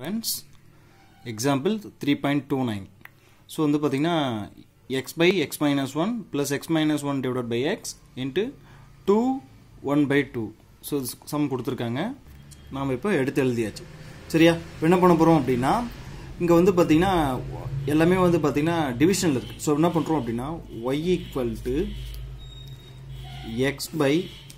friends example three point two nine so வந்து பார்த்தீங்கன்னா x by x minus one plus x minus one divide by x into two one by two so sum கொடுத்துருக்காங்க நாம் இப்போ எடுத்து எழுதியாச்சு சரியா இப்போ என்ன பண்ண போகிறோம் அப்படின்னா இங்கே வந்து பார்த்தீங்கன்னா எல்லாமே வந்து பார்த்தீங்கன்னா டிவிஷனில் இருக்குது ஸோ என்ன பண்ணுறோம் அப்படின்னா y equal to x by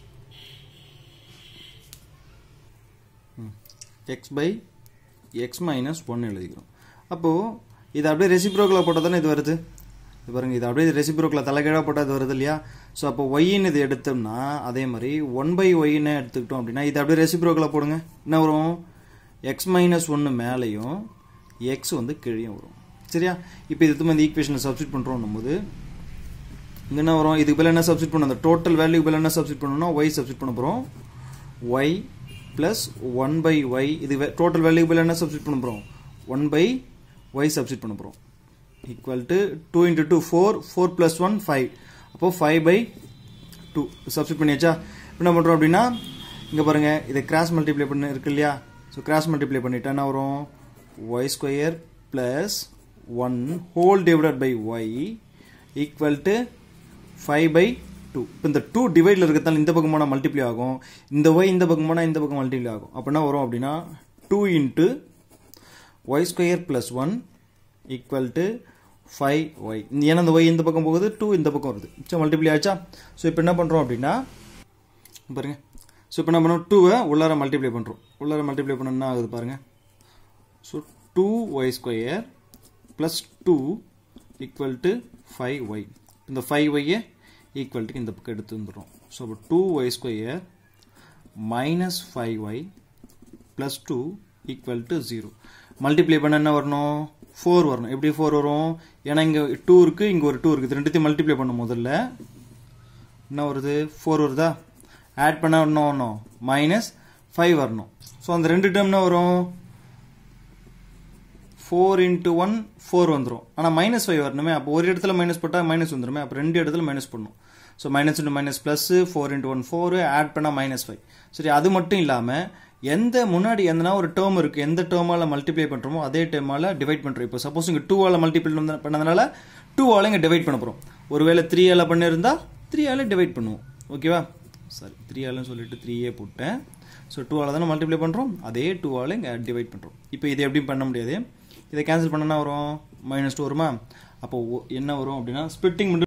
x by x minus one எழுதிக்கிறோம் அப்போது இது அப்படியே ரெசிப்ரோக்கில் போட்டால் தானே இது வருது இது பாருங்க இது அப்படியே ரெசிப்ரோக்கில் தலைகீழாக போட்டால் இது வருது இல்லையா ஸோ அப்போ ஒய்ன்னு இது எடுத்தோம்னா அதே மாதிரி ஒன் பை ஒய்ன்னு எடுத்துக்கிட்டோம் அப்படின்னா இது அப்படியே ரெசிப்ரோக்கில் போடுங்க என்ன வரும் எக்ஸ் மைனஸ் ஒன்று மேலேயும் எக்ஸ் வந்து கீழேயும் வரும் சரியா இப்போ இது இந்த ஈக்குவேஷனை சப்ஸ்டிட் பண்ணுறோம் போது இங்கே என்ன வரும் இதுக்கு பதில் என்ன சப்ஸ்டிட் பண்ணணும் அந்த டோட்டல் வேல்யூக்கு பதில் என்ன சப்ஸ்டிட் பண்ணணும்னா ஒய் சப்ஸ்டிட் பண்ண போகிறோம் y plus one by y இது டோட்டல் வேல்யூக்கு பதில் என்ன சப்ஸ்டிட் பண்ண போகிறோம் ஒன் பை ஒய் சப்ஸ்டிட் பண்ண போகிறோம் equal to two into two four four plus one five அப்போ ஃபைவ் பை டூ சப்ஸ்டிட் பண்ணியாச்சா இப்போ என்ன பண்ணுறோம் அப்படின்னா இங்கே பாருங்கள் இதை கிராஸ் மல்டிப்ளை பண்ண இருக்கு இல்லையா ஸோ கிராஸ் மல்டிப்ளை பண்ணிட்டா என்ன வரும் y square plus one whole divided by y equal to five by two இப்போ இந்த டூ டிவைடில் இருக்கிறதால இந்த பக்கம் போனால் மல்டிப்ளை ஆகும் இந்த ஒய் இந்த பக்கம் போனால் இந்த பக்கம் மல்டிப்ளை ஆகும் அப்போ என்ன வரும் அப்படின்னா two into y square plus one equal to five y ஏன்னா இந்த ஒய் இந்த பக்கம் போகுது டூ இந்த பக்கம் வருது ஸோ மல்டிப்ளை ஆச்சா ஸோ இப்போ என்ன பண்ணுறோம் அப்படின்னா பாருங்க ஸோ இப்போ என்ன பண்ணுறோம் டூவை உள்ளார மல்டிப்ளை பண்ணுறோம் உள்ளார மல்டிப்ளை பண்ணணும்னா ஆகுது பாருங்கள் so two y square plus two equal to five y இந்த ஃபைவ் ஒய்யை ஈக்குவல் டு இந்த பக்கம் எடுத்து வந்துடும் ஸோ அப்போ two y square minus five y plus two equal to zero multiply பண்ண என்ன வரணும் ஃபோர் வரணும் எப்படி ஃபோர் வரும் ஏன்னா இங்கே டூ இருக்குது இங்கே ஒரு டூ இருக்குது ரெண்டுத்தையும் மல்டிப்ளை பண்ணும் முதல்ல என்ன வருது ஃபோர் வருதா ஆட் பண்ண என்ன வரணும் மைனஸ் ஃபைவ் வரணும் ஸோ அந்த ரெண்டு டேர்ம் என்ன வரும் ஃபோர் இன்ட்டு ஒன் ஃபோர் வந்துடும் ஆனால் மைனஸ் ஃபைவ் வரணுமே அப்போ ஒரு இடத்துல மைனஸ் போட்டால் மைனஸ் வந்துடுமே அப்போ ரெண்டு இடத்துல மைனஸ் பண்ணும் so minus into minus plus four into one four add பண்ணால் மைனஸ் ஃபைவ் சரி அது மட்டும் இல்லாமல் எந்த முன்னாடி எந்தனா ஒரு டேர்ம் இருக்குது எந்த டேர்மால் மல்டிப்ளை பண்ணுறோமோ அதே டேர்மால் டிவைட் பண்ணுறோம் இப்போ சப்போஸ் இங்கே டூவால் மல்டிப்ளை பண்ணதுனால டூவால் இங்கே டிவைட் பண்ண போகிறோம் ஒருவேளை த்ரீ ஆல் பண்ணியிருந்தா த்ரீ ஆல் டிவைட் பண்ணுவோம் ஓகேவா சாரி த்ரீ ஆல்னு சொல்லிட்டு த்ரீயே போட்டேன் ஸோ டூ ஆல் தானே மல்டிப்ளை பண்ணுறோம் அதே டூ ஆல் இங்கே டிவைட் பண்ணுறோம் இப்போ இது எப்படி பண்ண முடியாது இதை கேன்சல் பண்ணனா வரும் மைனஸ் டூ வருமா அப்போ என்ன வரும் அப்படின்னா ஸ்பிட்டிங்